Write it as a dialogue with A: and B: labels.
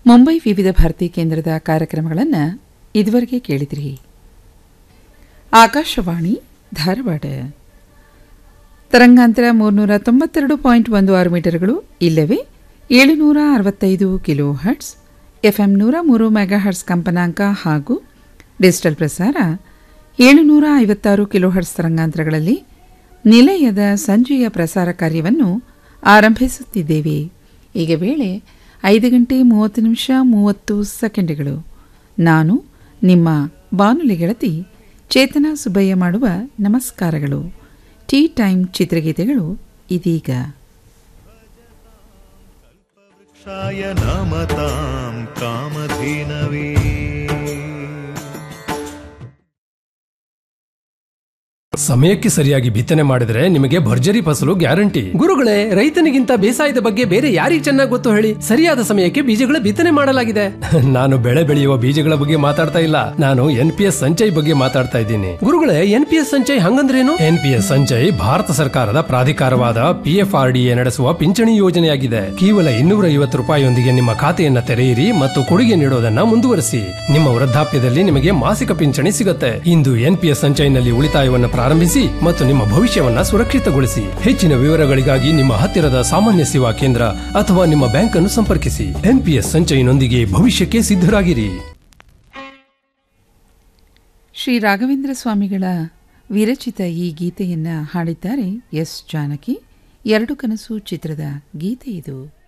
A: ಮುಂಬೈ ವಿವಿಧ ಭಾರತಿ ಕೇಂದ್ರದ ಕಾರ್ಯಕ್ರಮಗಳನ್ನು ಇದುವರೆಗೆ ಕೇಳಿದ್ರಿ ಆಕಾಶವಾಣಿ ಧಾರವಾಡ ತರಂಗಾಂತರ ಮೂರ್ನೂರ ತೊಂಬತ್ತೆರಡು ಪಾಯಿಂಟ್ ಒಂದು ಆರು ಮೀಟರ್ಗಳು ಇಲ್ಲವೇ ಏಳುನೂರ ಅರವತ್ತೈದು ಕಿಲೋ ಹರ್ಟ್ಸ್ ಎಫ್ಎಂ ನೂರ ಮೂರು ಮೆಗಾ ಹರ್ಟ್ಸ್ ಕಂಪನಾಂಕ ಹಾಗೂ ಡಿಜಿಟಲ್ ಪ್ರಸಾರ ಏಳುನೂರ ಐವತ್ತಾರು ಕಿಲೋ ಹರ್ಟ್ಸ್ ತರಂಗಾಂತರಗಳಲ್ಲಿ ನಿಲಯದ ಸಂಜೆಯ ಪ್ರಸಾರ ಕಾರ್ಯವನ್ನು ಆರಂಭಿಸುತ್ತಿದ್ದೇವೆ ಈಗ ವೇಳೆ ಐದು ಗಂಟೆ ಮೂವತ್ತು ನಿಮಿಷ ಮೂವತ್ತು ಸೆಕೆಂಡ್ಗಳು ನಾನು ನಿಮ್ಮ ಬಾನುಲಿ ಗೆಳತಿ ಚೇತನ ಸುಬ್ಬಯ್ಯ ಮಾಡುವ ನಮಸ್ಕಾರಗಳು ಟೀ ಟೈಮ್ ಚಿತ್ರಗೀತೆಗಳು ಇದೀಗ
B: वृक्षाय नमतां कामधेनवे
C: ಸಮಯಕ್ಕೆ ಸರಿಯಾಗಿ ಬಿತ್ತನೆ ಮಾಡಿದ್ರೆ ನಿಮಗೆ ಭರ್ಜರಿ ಫಸಲು ಗ್ಯಾರಂಟಿ ಗುರುಗಳೇ ರೈತನಿಗಿಂತ ಬೇಸಾಯದ ಬಗ್ಗೆ ಬೇರೆ ಯಾರಿಗೆ ಚೆನ್ನಾಗಿ ಗೊತ್ತು ಹೇಳಿ ಸರಿಯಾದ ಸಮಯಕ್ಕೆ ಬೀಜಗಳ ಬಿತ್ತನೆ ಮಾಡಲಾಗಿದೆ ನಾನು ಬೆಳೆ ಬೆಳೆಯುವ ಬೀಜಗಳ ಬಗ್ಗೆ ಮಾತಾಡ್ತಾ ಇಲ್ಲ ನಾನು ಎನ್ ಪಿ ಎಸ್ ಸಂಚಯ್ ಬಗ್ಗೆ ಮಾತಾಡ್ತಾ ಇದ್ದೀನಿ ಗುರುಗಳೇ ಎನ್ ಪಿ ಎಸ್ ಸಂಚಯ್ ಹಂಗಂದ್ರೇನು ಎನ್ ಪಿ ಎಸ್ ಸಂಚಯ್ ಭಾರತ ಸರ್ಕಾರದ ಪ್ರಾಧಿಕಾರವಾದ P F R D A ನಡೆಸುವ ಪಿಂಚಣಿ ಯೋಜನೆಯಾಗಿದೆ ಕೇವಲ ಇನ್ನೂರ ಐವತ್ತು ರೂಪಾಯಿಯೊಂದಿಗೆ ನಿಮ್ಮ ಖಾತೆಯನ್ನ ತೆರೆಯಿರಿ ಮತ್ತು ಕೊಡುಗೆ ನೀಡೋದನ್ನ ಮುಂದುವರಿಸಿ ನಿಮ್ಮ ವೃದ್ಧಾಪ್ಯದಲ್ಲಿ ನಿಮಗೆ ಮಾಸಿಕ ಪಿಂಚಣಿ ಸಿಗುತ್ತೆ ಇಂದು ಎನ್ ಪಿ ಎಸ್ ಸಂಚಯ್ನಲ್ಲಿ ಉಳಿತಾಯವನ್ನು ಪ್ರಾರಂಭಿಸಿ ಮತ್ತು ನಿಮ್ಮ ಭವಿಷ್ಯವನ್ನ ಸುರಕ್ಷಿತಗೊಳಿಸಿ ಹೆಚ್ಚಿನ ವಿವರಗಳಿಗಾಗಿ ನಿಮ್ಮ ಹತ್ತಿರದ ಸಾಮಾನ್ಯ ಸೇವಾ ಕೇಂದ್ರ ಅಥವಾ ನಿಮ್ಮ ಬ್ಯಾಂಕ್ ಅನ್ನು ಸಂಪರ್ಕಿಸಿ ಎನ್ ಪಿ ಎಸ್ ಸಂಚಯಿನೊಂದಿಗೆ ಭವಿಷ್ಯಕ್ಕೆ ಸಿದ್ಧರಾಗಿರಿ
A: ಶ್ರೀ ರಾಘವೇಂದ್ರ ಸ್ವಾಮಿಗಳ ವಿರಚಿತ ಈ ಗೀತೆಯನ್ನ ಹಾಡಿದ್ದಾರೆ ಎಸ್ ಜಾನಕಿ ಎರಡು ಕನಸು ಚಿತ್ರದ ಗೀತೆ ಇದು